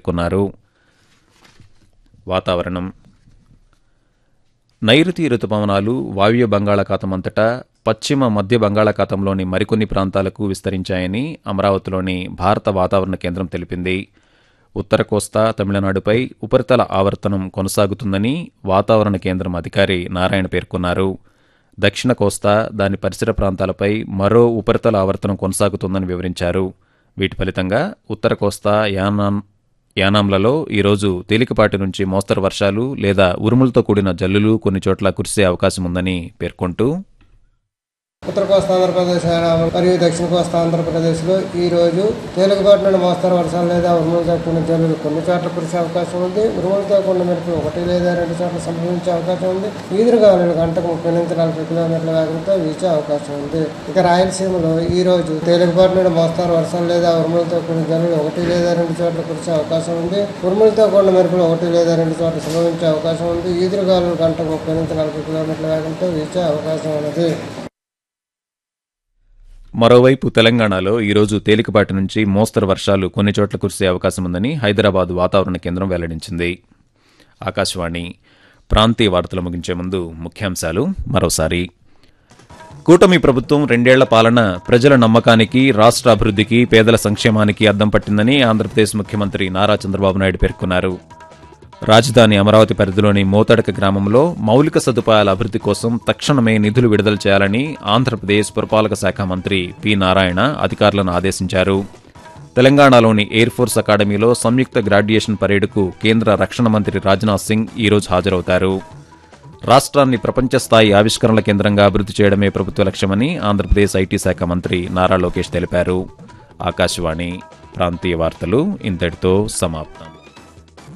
పేర్కొన్నారు వాతావరణం నైరుతి రుతుపవనాలు వాయువ్య బంగాళాఖాతం అంతటా పశ్చిమ మధ్య బంగాళాఖాతంలోని మరికొన్ని ప్రాంతాలకు విస్తరించాయని అమరావతిలోని భారత వాతావరణ కేంద్రం తెలిపింది ఉత్తర కోస్తా తమిళనాడుపై ఉపరితల ఆవర్తనం కొనసాగుతుందని వాతావరణ కేంద్రం అధికారి నారాయణ పేర్కొన్నారు దక్షిణ కోస్తా దాని పరిసర ప్రాంతాలపై మరో ఉపరితల ఆవర్తనం కొనసాగుతుందని వివరించారు వీటి ఫలితంగా ఉత్తర కోస్తా యానాం యానాంలలో ఈరోజు తేలికపాటి నుంచి మోస్తరు వర్షాలు లేదా ఉరుములతో కూడిన జల్లులు కొన్ని చోట్ల కురిసే అవకాశం ఉందని పేర్కొంటూ ఉత్తర కోస్తా ఆంధ్రప్రదేశ్ యానాం మరియు దక్షిణ కోస్తా ఆంధ్రప్రదేశ్లో ఈ రోజు తేలికపాటి నుండి మోస్తరు వర్షాలు లేదా ఉరుములతో కూడిన జల్లులు కొన్ని చోట్ల కురిసే అవకాశం ఉంది ఉరుములతో కూడిన మెరుపులు ఒకటి లేదా రెండు చోట్ల సంభవించే అవకాశం ఉంది ఈదురుగాలులు గంటకు ముప్పై నుంచి నలభై కిలోమీటర్ల వేగంతో వీచే అవకాశం ఉంది ఇక రాయలసీమలో ఈ రోజు తేలికపాటి నుండి మోస్తరు వర్షాలు లేదా ఉరుములతో కూడిన జల్లులు ఒకటి లేదా రెండు చోట్ల కురిసే అవకాశం ఉంది ఉరుములతో కూడిన మెరుపులు ఒకటి లేదా రెండు చోట్ల సంభవించే అవకాశం ఉంది ఈదురుగాలులు గంటకు ముప్పై నుంచి నలభై కిలోమీటర్ల వేగంతో వీచే అవకాశం ఉన్నది మరోవైపు తెలంగాణలో ఈరోజు తేలికపాటి నుంచి మోస్తరు వర్షాలు కొన్ని చోట్ల కురిసే అవకాశం ఉందని హైదరాబాద్ వాతావరణ కేంద్రం వెల్లడించింది ఆకాశవాణి ప్రాంతీయ వార్తలు ముగించే ముందు ముఖ్యాంశాలు మరోసారి కూటమి ప్రభుత్వం రెండేళ్ల పాలన ప్రజల నమ్మకానికి రాష్ట్ర అభివృద్ధికి పేదల సంక్షేమానికి అద్దం పట్టిందని ఆంధ్రప్రదేశ్ ముఖ్యమంత్రి నారా చంద్రబాబు నాయుడు పేర్కొన్నారు రాజధాని అమరావతి పరిధిలోని మోతడక గ్రామంలో మౌలిక సదుపాయాల అభివృద్ధి కోసం తక్షణమే నిధులు విడుదల చేయాలని ఆంధ్రప్రదేశ్ పురపాలక శాఖ మంత్రి పి నారాయణ అధికారులను ఆదేశించారు తెలంగాణలోని ఎయిర్ ఫోర్స్ అకాడమీలో సంయుక్త గ్రాడ్యుయేషన్ పరేడ్కు కేంద్ర రక్షణ మంత్రి రాజ్నాథ్ సింగ్ ఈరోజు హాజరవుతారు రాష్ట్రాన్ని ప్రపంచ స్థాయి ఆవిష్కరణల కేంద్రంగా అభివృద్ధి చేయడమే ప్రభుత్వ లక్ష్యమని ఆంధ్రప్రదేశ్ ఐటీ శాఖ మంత్రి నారా లోకేష్ తెలిపారు ఆకాశవాణి ప్రాంతీయ వార్తలు ఇంతటితో సమాప్తం